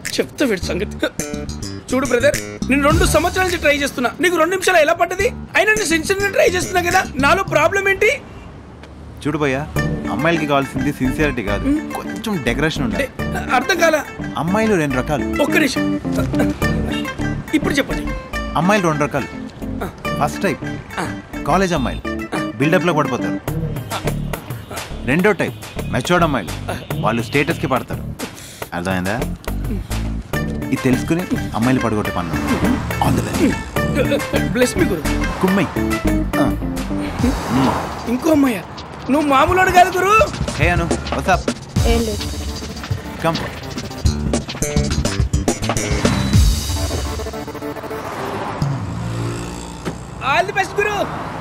చెప్తా వీడి సంగతి చూడు బ్రదర్ నేను రెండు సంవత్సరాల నుంచి ట్రై చేస్తున్నా నీకు రెండు నిమిషాలు ఎలా పడ్డది అయినా నేను సిన్సియర్గా ట్రై చేస్తున్నా కదా నాలో ప్రాబ్లం ఏంటి చూడు భయ్యా అమ్మాయిలకి కావాల్సింది సిన్సియారిటీ కాదు కొంచెం డెకరేషన్ ఉండాలి అర్థం కాల అమ్మాయిలు రెండు రకాలు ఒక్క నిమిషం ఇప్పుడు చెప్పండి అమ్మాయిలు రెండు రకాలు ఫస్ట్ టైప్ కాలేజ్ అమ్మాయిలు బిల్డప్లో పడిపోతారు రెండో టైప్ మెచ్యూర్డ్ అమ్మాయిలు వాళ్ళు స్టేటస్కి పడతారు అర్థమైందా ఇది తెలుసుకుని అమ్మాయిలు పడగొట్టే పనులు on the way bless me గురు కుమ్మై ఇంకో అమ్మాయ నువ్వు మామూలు కాదు గురు హే అను వాట్సాప్ ఏం లేదు come all the best Guru